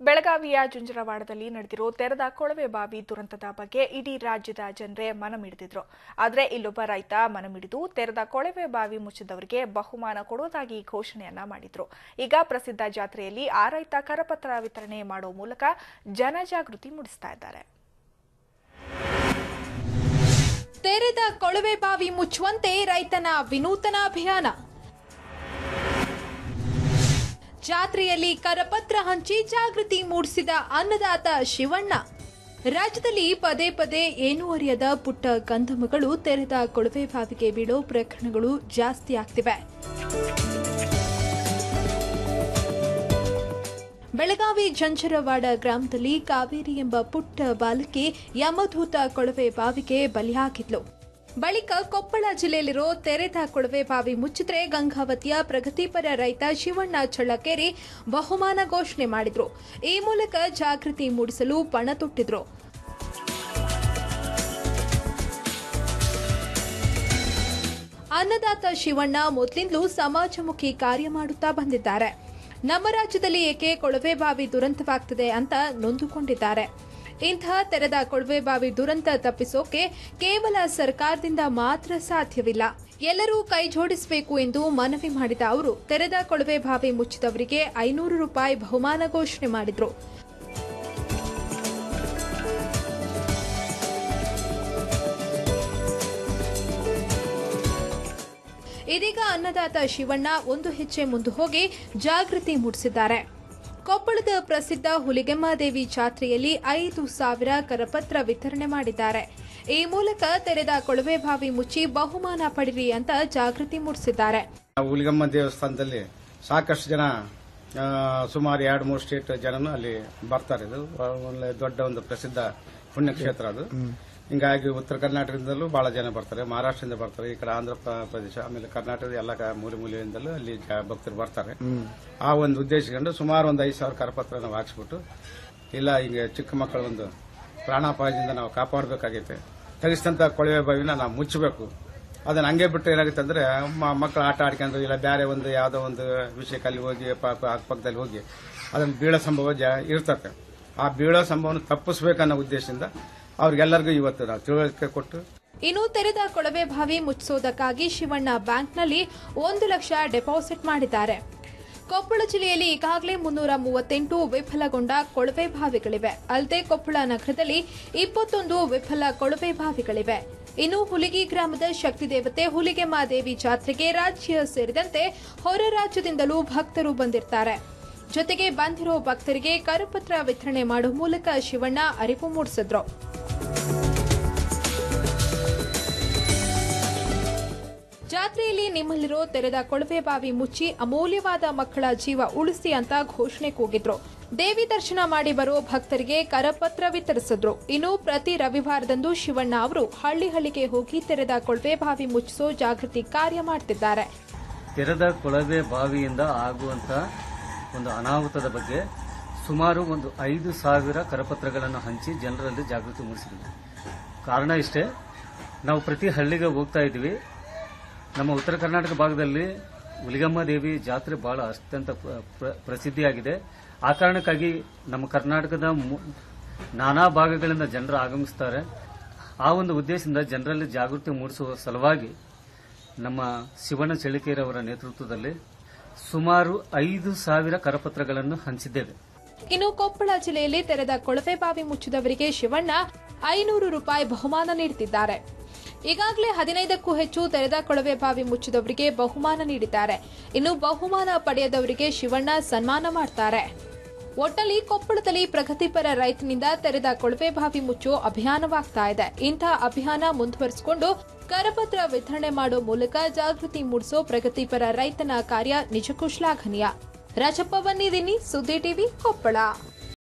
ಬೆಳಗಾವಿಯ ಜುಂಜರವಾಡದಲ್ಲಿ ನಡೆದಿರೋ ತೆರೆದ ಕೊಳವೆ ಬಾವಿ ದುರಂತದ ಬಗ್ಗೆ ಇಡೀ ರಾಜ್ಯದ ಜನರೇ ಮನಮಿಡಿದಿದ್ರು ಆದರೆ ಇಲ್ಲೊಬ್ಬ ರೈತ ಮನಮಿಡಿದು ತೆರೆದ ಕೊಳವೆ ಬಾವಿ ಮುಚ್ಚಿದವರಿಗೆ ಬಹುಮಾನ ಕೊಡುವುದಾಗಿ ಘೋಷಣೆಯನ್ನ ಮಾಡಿದ್ರು ಈಗ ಪ್ರಸಿದ್ಧ ಜಾತ್ರೆಯಲ್ಲಿ ಆ ರೈತ ಕರಪತ್ರ ವಿತರಣೆ ಮಾಡೋ ಮೂಲಕ ಜನಜಾಗೃತಿ ಮೂಡಿಸ್ತಾ ಇದ್ದಾರೆ ತೆರೆದ ಕೊಳವೆ ಬಾವಿ ಮುಚ್ಚುವಂತೆ ರೈತನ ವಿನೂತನ ಅಭಿಯಾನ ಜಾತ್ರೆಯಲ್ಲಿ ಕರಪತ್ರ ಹಂಚಿ ಜಾಗೃತಿ ಮೂಡಿಸಿದ ಅನ್ನದಾತ ಶಿವಣ್ಣ ರಾಜ್ಯದಲ್ಲಿ ಪದೇ ಪದೇ ಏನೂ ಅರಿಯದ ಪುಟ್ಟ ಗಂಧಮಗಳು ತೆರೆದ ಕೊಳವೆ ಬಾವಿಗೆ ಬೀಳೋ ಪ್ರಕರಣಗಳು ಜಾಸ್ತಿ ಆಗ್ತಿವೆ ಬೆಳಗಾವಿ ಜಂಜರವಾಡ ಗ್ರಾಮದಲ್ಲಿ ಕಾವೇರಿ ಎಂಬ ಪುಟ್ಟ ಬಾಲಕಿ ಯಮಧೂತ ಕೊಳವೆ ಬಾವಿಗೆ ಬಲಿಯಾಗಿದ್ಲು ಬಳಿಕ ಕೊಪ್ಪಳ ಜಿಲ್ಲೆಯಲ್ಲಿರೋ ತೆರೆದ ಕೊಳವೆ ಬಾವಿ ಮುಚ್ಚಿದ್ರೆ ಗಂಗಾವತಿಯ ಪ್ರಗತಿಪರ ರೈತ ಶಿವಣ್ಣ ಚಳ್ಳಕೆರೆ ಬಹುಮಾನ ಘೋಷಣೆ ಮಾಡಿದ್ರು ಈ ಮೂಲಕ ಜಾಗೃತಿ ಮೂಡಿಸಲು ಪಣ ತೊಟ್ಟಿದ್ರು ಅನ್ನದಾತ ಶಿವಣ್ಣ ಮೊದಲಿಂದಲೂ ಸಮಾಜಮುಖಿ ಕಾರ್ಯ ಮಾಡುತ್ತಾ ಬಂದಿದ್ದಾರೆ ನಮ್ಮ ರಾಜ್ಯದಲ್ಲಿ ಏಕೆ ಕೊಳವೆ ಬಾವಿ ದುರಂತವಾಗ್ತದೆ ಅಂತ ನೊಂದುಕೊಂಡಿದ್ದಾರೆ ಇಂತಹ ತೆರೆದ ಕೊಳವೆ ಬಾವಿ ದುರಂತ ತಪ್ಪಿಸೋಕೆ ಕೇವಲ ಸರ್ಕಾರದಿಂದ ಮಾತ್ರ ಸಾಧ್ಯವಿಲ್ಲ ಎಲ್ಲರೂ ಕೈ ಜೋಡಿಸಬೇಕು ಎಂದು ಮನವಿ ಮಾಡಿದ ಅವರು ತೆರೆದ ಕೊಳವೆ ಬಾವಿ ಮುಚ್ಚಿದವರಿಗೆ ಐನೂರು ರೂಪಾಯಿ ಬಹುಮಾನ ಘೋಷಣೆ ಮಾಡಿದ್ರು ಇದೀಗ ಅನ್ನದಾತ ಶಿವಣ್ಣ ಒಂದು ಹೆಜ್ಜೆ ಮುಂದೆ ಹೋಗಿ ಜಾಗೃತಿ ಮೂಡಿಸಿದ್ದಾರೆ ಕೊಪ್ಪಳದ ಪ್ರಸಿದ್ಧ ಹುಲಿಗೆಮ್ಮ ದೇವಿ ಜಾತ್ರೆಯಲ್ಲಿ ಐದು ಸಾವಿರ ಕರಪತ್ರ ವಿತರಣೆ ಮಾಡಿದ್ದಾರೆ ಈ ಮೂಲಕ ತೆರೆದ ಕೊಳವೆ ಬಾವಿ ಮುಚ್ಚಿ ಬಹುಮಾನ ಪಡಿರಿ ಅಂತ ಜಾಗೃತಿ ಮೂಡಿಸಿದ್ದಾರೆ ಹುಲಿಗಮ್ಮ ದೇವಸ್ಥಾನದಲ್ಲಿ ಸಾಕಷ್ಟು ಜನ ಆ, ಸುಮಾರು ಎರಡು ಮೂರು ಸ್ಟೇಟ್ ಜನನು ಅಲ್ಲಿ ಬರ್ತಾರೆ ಇದು ಒಳ್ಳೆ ದೊಡ್ಡ ಒಂದು ಪ್ರಸಿದ್ಧ ಪುಣ್ಯಕ್ಷೇತ್ರ ಅದು ಹಿಂಗಾಗಿ ಉತ್ತರ ಕರ್ನಾಟಕದಿಂದಲೂ ಬಹಳ ಜನ ಬರ್ತಾರೆ ಮಹಾರಾಷ್ಟ್ರದಿಂದ ಬರ್ತಾರೆ ಈ ಕಡೆ ಆಂಧ್ರ ಪ್ರ- ಪ್ರದೇಶ ಆಮೇಲೆ ಕರ್ನಾಟಕದ ಎಲ್ಲ ಕ- ಮೂಲೆ ಮೂಲೆಯಿಂದಲೂ ಅಲ್ಲಿ ಜ- ಭಕ್ತರು ಬರ್ತಾರೆ ಆ ಒಂದು ಉದ್ದೇಶಗೊಂಡು ಸುಮಾರು ಒಂದು ಐದು ಸಾವಿರ ಕರಪತ್ರ ನಾವು ಹಾಕ್ಸ್ಬಿಟ್ಟು ಇಲ್ಲ ಹಿಂಗೆ ಚಿಕ್ಕ ಮಕ್ಕಳ ಒಂದು ಪ್ರಾಣಾಪಾಯದಿಂದ ನಾವು ಕಾಪಾಡಬೇಕಾಗೈತೆ ತೆಗಿಸಿದಂತ ಕೊಳವೆ ಬಾವಿನ ನಾವು ಮುಚ್ಚಬೇಕು ಅದನ್ನ ಹಂಗೆ ಬಿಟ್ಟು ಏನಾಗುತ್ತೆ ಅಂದ್ರೆ ಮ- ಮಕ್ಕಳು ಆಟ ಆಡ್ಕೊಂಡು ಇಲ್ಲ ಬೇರೆ ಒಂದು ಯಾವ್ದೋ ಒಂದು ವಿಷಯಕ್ಕೆ ಅಲ್ಲಿ ಹೋಗಿ ಪ- ಪ- ಅಕ್ಕಪಕ್ಕದಲ್ಲಿ ಹೋಗಿ ಅದನ್ನ ಬೀಳೋ ಸಂಭವ ಜ ಇರ್ತದೆ ಆ ಬೀಳೋ ಸಂಭವನ ತಪ್ಪಿಸ್ಬೇಕನ್ನೋ ಉದ್ದೇಶದಿಂದ ಅವ್ರಿಗೆಲ್ಲರಿಗೂ ಇವತ್ತು ನಾವು ತಿಳುವಳಿಕೆ ಕೊಟ್ಟು ಇನ್ನು ತೆರೆದ ಕೊಳವೆ ಬಾವಿ ಮುಚ್ಚಿಸೋದಕ್ಕಾಗಿ ಶಿವಣ್ಣ ಬ್ಯಾಂಕ್ನಲ್ಲಿ ಒಂದು ಲಕ್ಷ ಡೆಪಾಸಿಟ್ ಮಾಡಿದ್ದಾರೆ ಕೊಪ್ಪಳ ಜಿಲ್ಲೆಯಲ್ಲಿ ಈಗಾಗಲೇ ಮುನ್ನೂರ ಮೂವತ್ತೆಂಟು ವಿಫಲಗೊಂಡ ಕೊಳವೆ ಬಾವಿಗಳಿವೆ ಅಲ್ಲದೆ ಕೊಪ್ಪಳ ನಗರದಲ್ಲಿ ಇಪ್ಪತ್ತೊಂದು ವಿಫಲ ಕೊಳವೆ ಬಾವಿಗಳಿವೆ ಇನ್ನು ಹುಲಿಗಿ ಗ್ರಾಮದ ಶಕ್ತಿ ದೇವತೆ ಹುಲಿಗೆಮ್ಮ ದೇವಿ ಜಾತ್ರೆಗೆ ರಾಜ್ಯ ಸೇರಿದಂತೆ ಹೊರ ರಾಜ್ಯದಿಂದಲೂ ಭಕ್ತರು ಬಂದಿರ್ತಾರೆ ಜೊತೆಗೆ ಬಂದಿರೋ ಭಕ್ತರಿಗೆ ಕರಪತ್ರ ವಿತರಣೆ ಮಾಡುವ ಮೂಲಕ ಶಿವಣ್ಣ ಅರಿವು ಮೂಡಿಸಿದ್ರು ಜಾತ್ರೆಯಲ್ಲಿ ನಿಮ್ಮಲ್ಲಿರೋ ತೆರೆದ ಕೊಳವೆ ಬಾವಿ ಮುಚ್ಚಿ ಅಮೂಲ್ಯವಾದ ಮಕ್ಕಳ ಜೀವ ಉಳಿಸಿ ಅಂತ ಘೋಷಣೆ ಕೂಗಿದ್ರು ದೇವಿ ದರ್ಶನ ಮಾಡಿ ಬರೋ ಭಕ್ತರಿಗೆ ಕರಪತ್ರ ವಿತರಿಸಿದ್ರು ಇನ್ನು ಪ್ರತಿ ರವಿವಾರದಂದು ಶಿವಣ್ಣ ಅವರು ಹಳ್ಳಿ ಹಳ್ಳಿಗೆ ಹೋಗಿ ತೆರೆದ ಕೊಳವೆ ಬಾವಿ ಮುಚ್ಚಿಸೋ ಜಾಗೃತಿ ಕಾರ್ಯ ಮಾಡ್ತಿದ್ದಾರೆ ತೆರೆದ ಕೊಳವೆ ಬಾವಿಯಿಂದ ಆಗುವಂತ ಒಂದು ಅನಾಹುತದ ಬಗ್ಗೆ ಸುಮಾರು ಒಂದು ಐದು ಸಾವಿರ ಕರಪತ್ರಗಳನ್ನು ಹಂಚಿ ಜನರಲ್ಲಿ ಜಾಗೃತಿ ಮೂಡಿಸಿದ್ವಿ ಕಾರಣ ಇಷ್ಟೇ ನಾವು ಪ್ರತಿ ಹಳ್ಳಿಗೆ ಹೋಗ್ತಾ ಇದ್ವಿ ನಮ್ಮ ಉತ್ತರ ಕರ್ನಾಟಕ ಭಾಗದಲ್ಲಿ ಹುಲಿಗಮ್ಮ ದೇವಿ ಜಾತ್ರೆ ಬಹಳ ಅತ್ಯಂತ ಪ್ರ- ಪ್ರ- ಪ್ರಸಿದ್ಧಿಯಾಗಿದೆ ಆ ಕಾರಣಕ್ಕಾಗಿ ನಮ್ಮ ಕರ್ನಾಟಕದ ಮು- ನಾನಾ ಭಾಗಗಳಿಂದ ಜನರು ಆಗಮಿಸ್ತಾರೆ ಆ ಒಂದು ಉದ್ದೇಶದಿಂದ ಜನರಲ್ಲಿ ಜಾಗೃತಿ ಮೂಡಿಸುವ ಸಲುವಾಗಿ ನಮ್ಮ ಶಿವಣ್ಣ ಚಳಿಕೇರವರ ನೇತೃತ್ವದಲ್ಲಿ ಸುಮಾರು ಐದು ಸಾವಿರ ಕರಪತ್ರಗಳನ್ನು ಹಂಚಿದ್ದೇವೆ ಇನ್ನು ಕೊಪ್ಪಳ ಜಿಲ್ಲೆಯಲ್ಲಿ ತೆರೆದ ಕೊಳವೆ ಬಾವಿ ಮುಚ್ಚಿದವರಿಗೆ ಶಿವಣ್ಣ ಐನೂರು ರೂಪಾಯಿ ಬಹುಮಾನ ನೀಡುತ್ತಿದ್ದಾರೆ ಈಗಾಗಲೇ ಹದಿನೈದಕ್ಕೂ ಹೆಚ್ಚು ತೆರೆದ ಕೊಳವೆ ಬಾವಿ ಮುಚ್ಚಿದವರಿಗೆ ಬಹುಮಾನ ನೀಡಿದ್ದಾರೆ ಇನ್ನು ಬಹುಮಾನ ಪಡೆಯದವರಿಗೆ ಶಿವಣ್ಣ ಸನ್ಮಾನ ಮಾಡ್ತಾರೆ ಒಟ್ಟಲ್ಲಿ ಕೊಪ್ಪಳದಲ್ಲಿ ಪ್ರಗತಿಪರ ರೈತನಿಂದ ತೆರೆದ ಕೊಳವೆ ಬಾವಿ ಮುಚ್ಚೋ ಅಭಿಯಾನವಾಗ್ತಾ ಇದೆ ಇಂತಹ ಅಭಿಯಾನ ಮುಂದುವರಿಸಿಕೊಂಡು ಕರಪತ್ರ ವಿತರಣೆ ಮಾಡೋ ಮೂಲಕ ಜಾಗೃತಿ ಮೂಡಿಸೋ ಪ್ರಗತಿಪರ ರೈತನ ಕಾರ್ಯ ನಿಜಕ್ಕೂ ಶ್ಲಾಘನೀಯ ರಾಜಪ್ಪ ಬನ್ನಿದ್ದೀನಿ ಸುದ್ದಿ ಟಿವಿ ಕೊಪ್ಪಳ